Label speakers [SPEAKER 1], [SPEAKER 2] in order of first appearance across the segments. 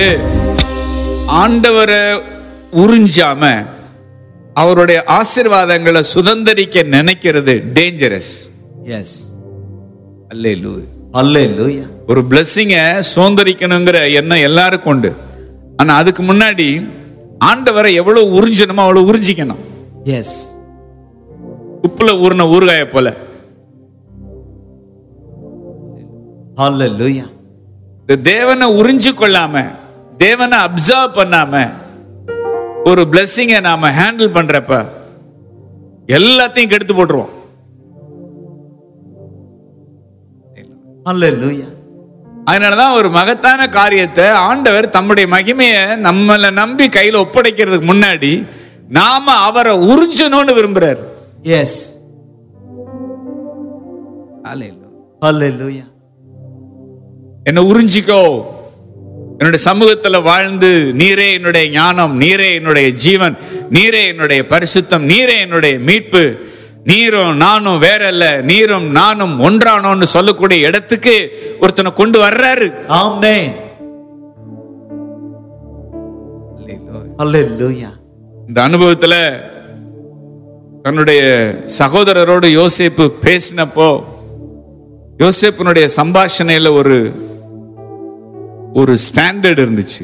[SPEAKER 1] ஆண்டவரை உறிஞ்சாம அவருடைய ஆசீர்வாதங்களை சுதந்திரிக்க நினைக்கிறது டேஞ்சரஸ்
[SPEAKER 2] எஸ்
[SPEAKER 1] அல்லேலூ
[SPEAKER 2] அல்லேலூயா
[SPEAKER 1] ஒரு பிளஸ்ஸிங்க சுதந்திரிக்கணுங்கிற எண்ணம் எல்லாருக்கும் உண்டு ஆனா அதுக்கு முன்னாடி ஆண்டவரை எவ்வளவு உறிஞ்சணுமோ அவ்வளவு உறிஞ்சிக்கணும்
[SPEAKER 2] எஸ்
[SPEAKER 1] உப்புல ஊறின ஊறுகாய போல
[SPEAKER 2] அல்லேலூயா
[SPEAKER 1] இந்த தேவனை உறிஞ்சு கொள்ளாம தேவனை அப்சர்வ் பண்ணாம ஒரு பிளஸ்ஸிங்கை நாம ஹேண்டில் பண்றப்ப எல்லாத்தையும் கெடுத்து போட்டுருவோம்
[SPEAKER 2] அல்லேலூயா
[SPEAKER 1] அதனாலதான் ஒரு மகத்தான காரியத்தை ஆண்டவர் தம்முடைய மகிமையை நம்மளை நம்பி கையில ஒப்படைக்கிறதுக்கு முன்னாடி நாம அவரை உறிஞ்சணும்னு விரும்புறாரு
[SPEAKER 2] எஸ் அல்லேலூயா
[SPEAKER 1] என்ன உறிஞ்சிக்கோ என்னுடைய சமூகத்துல வாழ்ந்து நீரே என்னுடைய ஞானம் நீரே என்னுடைய ஜீவன் நீரே என்னுடைய பரிசுத்தம் நீரே என்னுடைய மீட்பு நீரும் நானும் வேற அல்ல நீரும் நானும் ஒன்றானோன்னு சொல்லக்கூடிய இடத்துக்கு ஒருத்தனை கொண்டு வர்றாரு
[SPEAKER 2] ஆமென் அல்லேலூயா
[SPEAKER 1] இந்த அனுபவத்துல தன்னுடைய சகோதரரோடு யோசேப்பு பேசினப்போ யோசேப்பினுடைய சம்பாஷணையில ஒரு ஒரு ஸ்டாண்டர்ட் இருந்துச்சு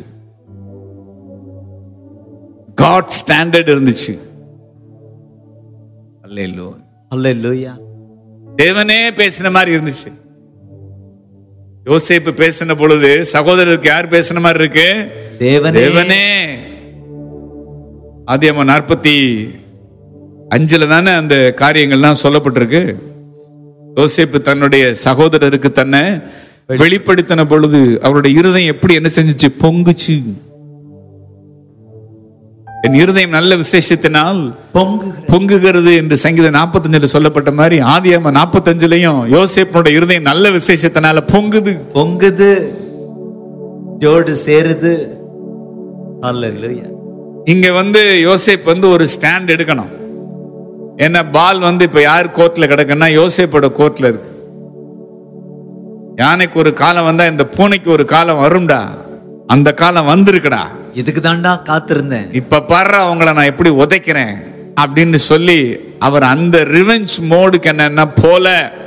[SPEAKER 1] காட் ஸ்டாண்டர்ட் இருந்துச்சு அல்லேலூயா.
[SPEAKER 2] அல்லேலூயா
[SPEAKER 1] தேவனே பேசின மாதிரி இருந்துச்சு யோசேப்பு பேசின பொழுது சகோதரருக்கு யார் பேசின மாதிரி இருக்கு
[SPEAKER 2] தேவனே
[SPEAKER 1] தேவனே ஆதியம்மா நாற்பத்தி அஞ்சுல தானே அந்த காரியங்கள்லாம் சொல்லப்பட்டிருக்கு யோசேப்பு தன்னுடைய சகோதரருக்கு தன்னை வெளிப்படுத்தின பொழுது அவருடைய இருதயம் எப்படி என்ன செஞ்சுச்சு பொங்குச்சு என் இருதயம் நல்ல விசேஷத்தினால்
[SPEAKER 2] பொங்குகிற
[SPEAKER 1] பொங்குகிறது என்று சங்கீத 45 சொல்லப்பட்ட மாதிரி ஆதியாம நாற்பத்தஞ்சுலயும் யோசேப்பனுடைய இருதயம் நல்ல விசேஷத்தினால பொங்குது
[SPEAKER 2] பொங்குது ஜோடு சேருது அல்லேலூயா
[SPEAKER 1] இங்க வந்து யோசேப் வந்து ஒரு ஸ்டாண்ட் எடுக்கணும் ஏன்னா பால் வந்து இப்ப யார் கோர்ட்ல கிடக்குன்னா யோசேப்போட கோர்ட்ல இருக்கு யானைக்கு ஒரு காலம் வந்தா இந்த பூனைக்கு ஒரு காலம் வரும்டா அந்த காலம் வந்திருக்குடா
[SPEAKER 2] இதுக்கு தாண்டா காத்திருந்தேன்
[SPEAKER 1] இப்ப பாரு அவங்கள நான் எப்படி உதைக்கிறேன் அப்படின்னு சொல்லி அவர் அந்த ரிவெஞ்ச் மோடுக்கு என்னன்னா போல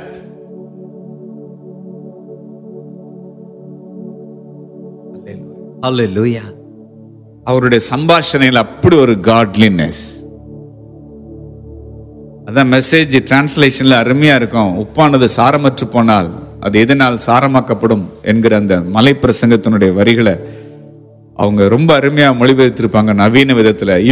[SPEAKER 2] அல்லேலூயா
[SPEAKER 1] அவருடைய சம்பாஷணையில் அப்படி ஒரு காட்லினஸ் அதான் மெசேஜ் டிரான்ஸ்லேஷன்ல அருமையா இருக்கும் உப்பானது சாரமற்று போனால் அது எதனால் சாரமாக்கப்படும் என்கிற அந்த மலை பிரசங்கத்தினுடைய வரிகளை அவங்க ரொம்ப அருமையா மொழிபெயர்த்திருப்பாங்க நவீன விதத்துல